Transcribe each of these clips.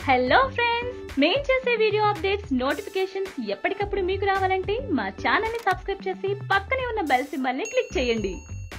hello friends మేం చేసే video updates notifications ఎప్పటికప్పుడు మీకు రావాలంటే మా ఛానల్ ని సబ్స్క్రైబ్ చేసి పక్కనే ఉన్న బెల్ సింబల్ ని క్లిక్ చేయండి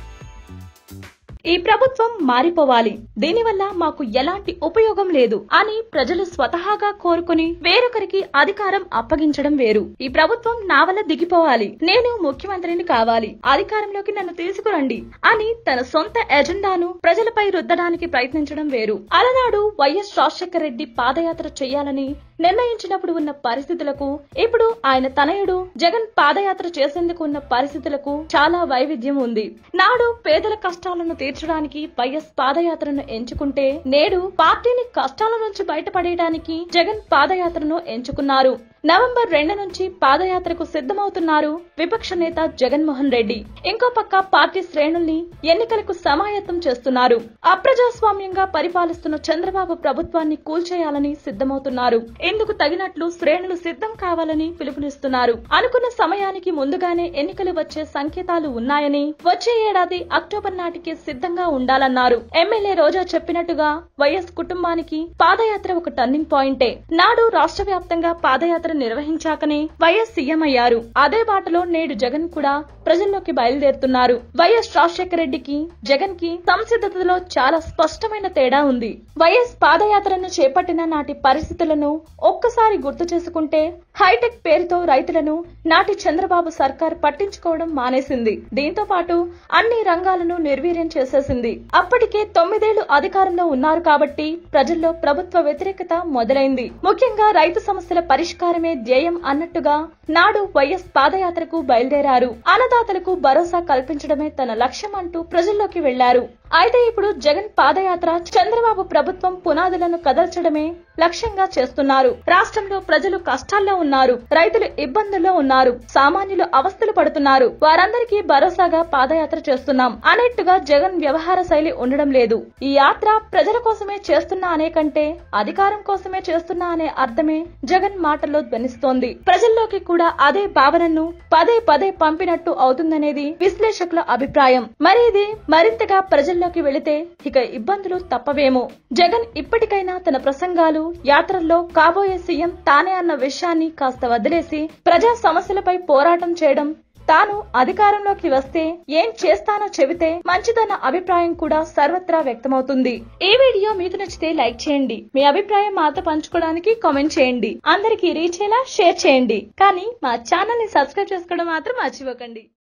ఈ ప్రభుత్వం మారిపోవాలి దీనివల్ల మాకు ఎలాంటి ఉపయోగం లేదు అని ప్రజలు స్వతహాగా కోరుకుని వేరొకరికి అధికారం అప్పగించడం వేరు ఈ ప్రభుత్వం నా వల్ల దిగిపోవాలి నేను ముఖ్యమంత్రిని కావాలి అధికారంలోకి నన్ను తీసుకురండి అని తన సొంత ఎజెండాను ప్రజలపై రుద్దడానికి ప్రయత్నించడం వేరు అలనాడు వైఎస్ రాజశేఖర రెడ్డి పాదయాత్ర చేయాలని నిర్ణయించినప్పుడు ఉన్న పరిస్థితులకు ఇప్పుడు ఆయన తనయుడు జగన్ పాదయాత్ర చేసేందుకు ఉన్న పరిస్థితులకు చాలా వైవిధ్యం ఉంది నాడు పేదల కష్టాలను తీర్చడానికి వైఎస్ పాదయాత్రను ఎంచుకుంటే నేడు పార్టీని కష్టాల నుంచి బయటపడేయడానికి జగన్ పాదయాత్రను ఎంచుకున్నారు నవంబర్ రెండు నుంచి పాదయాత్రకు సిద్ధమవుతున్నారు విపక్ష నేత జగన్మోహన్ రెడ్డి ఇంకో పక్క పార్టీ శ్రేణుల్ని ఎన్నికలకు సమాయత్తం చేస్తున్నారు అప్రజాస్వామ్యంగా పరిపాలిస్తున్న చంద్రబాబు ప్రభుత్వాన్ని కూల్చేయాలని సిద్ధమవుతున్నారు ఇందుకు తగినట్లు శ్రేణులు సిద్ధం కావాలని పిలుపునిస్తున్నారు అనుకున్న సమయానికి ముందుగానే ఎన్నికలు వచ్చే సంకేతాలు ఉన్నాయని వచ్చే ఏడాది అక్టోబర్ నాటికి సిద్ధంగా ఉండాలన్నారు ఎమ్మెల్యే రోజా చెప్పినట్టుగా వైఎస్ కుటుంబానికి పాదయాత్ర ఒక టర్నింగ్ పాయింటే నాడు రాష్ట్ర వ్యాప్తంగా పాదయాత్ర నిర్వహించాకనే వైఎస్ సీఎం అయ్యారు అదే బాటలో నేడు జగన్ కూడా ప్రజల్లోకి బయలుదేరుతున్నారు వైఎస్ రాజశేఖర రెడ్డికి జగన్ కి సంసిద్ధతలో చాలా స్పష్టమైన తేడా ఉంది వైఎస్ పాదయాత్రను చేపట్టిన నాటి పరిస్థితులను ఒక్కసారి గుర్తు చేసుకుంటే హైటెక్ పేరుతో రైతులను నాటి చంద్రబాబు సర్కార్ పట్టించుకోవడం మానేసింది దీంతో పాటు అన్ని రంగాలను నిర్వీర్యం చేసేసింది అప్పటికే తొమ్మిదేళ్లు అధికారంలో ఉన్నారు కాబట్టి ప్రజల్లో ప్రభుత్వ వ్యతిరేకత మొదలైంది ముఖ్యంగా రైతు సమస్యల పరిష్కారమే ధ్యేయం అన్నట్టుగా నాడు వైఎస్ పాదయాత్రకు బయలుదేరారు అన్నదాతలకు భరోసా కల్పించడమే తన లక్ష్యం అంటూ ప్రజల్లోకి వెళ్లారు అయితే ఇప్పుడు జగన్ పాదయాత్ర చంద్రబాబు ప్రభుత్వం పునాదులను కదల్చడమే లక్ష్యంగా చేస్తున్నారు రాష్ట్రంలో ప్రజలు కష్టాల్లో ఉన్నారు రైతులు ఇబ్బందుల్లో ఉన్నారు సామాన్యులు అవస్థలు పడుతున్నారు వారందరికీ భరోసాగా పాదయాత్ర చేస్తున్నాం అనేట్టుగా జగన్ వ్యవహార శైలి ఉండడం లేదు ఈ యాత్ర ప్రజల కోసమే చేస్తున్నా అనే కంటే అధికారం కోసమే చేస్తున్నా అనే అర్థమే జగన్ మాటల్లో ధ్వనిస్తోంది ప్రజల్లోకి కూడా అదే భావనను పదే పదే పంపినట్టు అవుతుందనేది విశ్లేషకుల అభిప్రాయం మరి ఇది మరింతగా ప్రజల్లోకి వెళితే ఇక ఇబ్బందులు తప్పవేమో జగన్ ఇప్పటికైనా తన ప్రసంగాలు యాత్రల్లో కాబోయే సీఎం తానే అన్న విషయాన్ని కాస్త వదిలేసి ప్రజా సమస్యలపై పోరాటం చేయడం తాను అధికారంలోకి వస్తే ఏం చేస్తానో చెబితే మంచిదన్న అభిప్రాయం కూడా సర్వత్రా వ్యక్తమవుతుంది ఈ వీడియో మీకు నచ్చితే లైక్ చేయండి మీ అభిప్రాయం మాతో పంచుకోవడానికి కామెంట్ చేయండి అందరికీ రీచ్ అయ్యేలా షేర్ చేయండి కానీ మా ఛానల్ ని సబ్స్క్రైబ్ చేసుకోవడం మాత్రం మర్చిపోకండి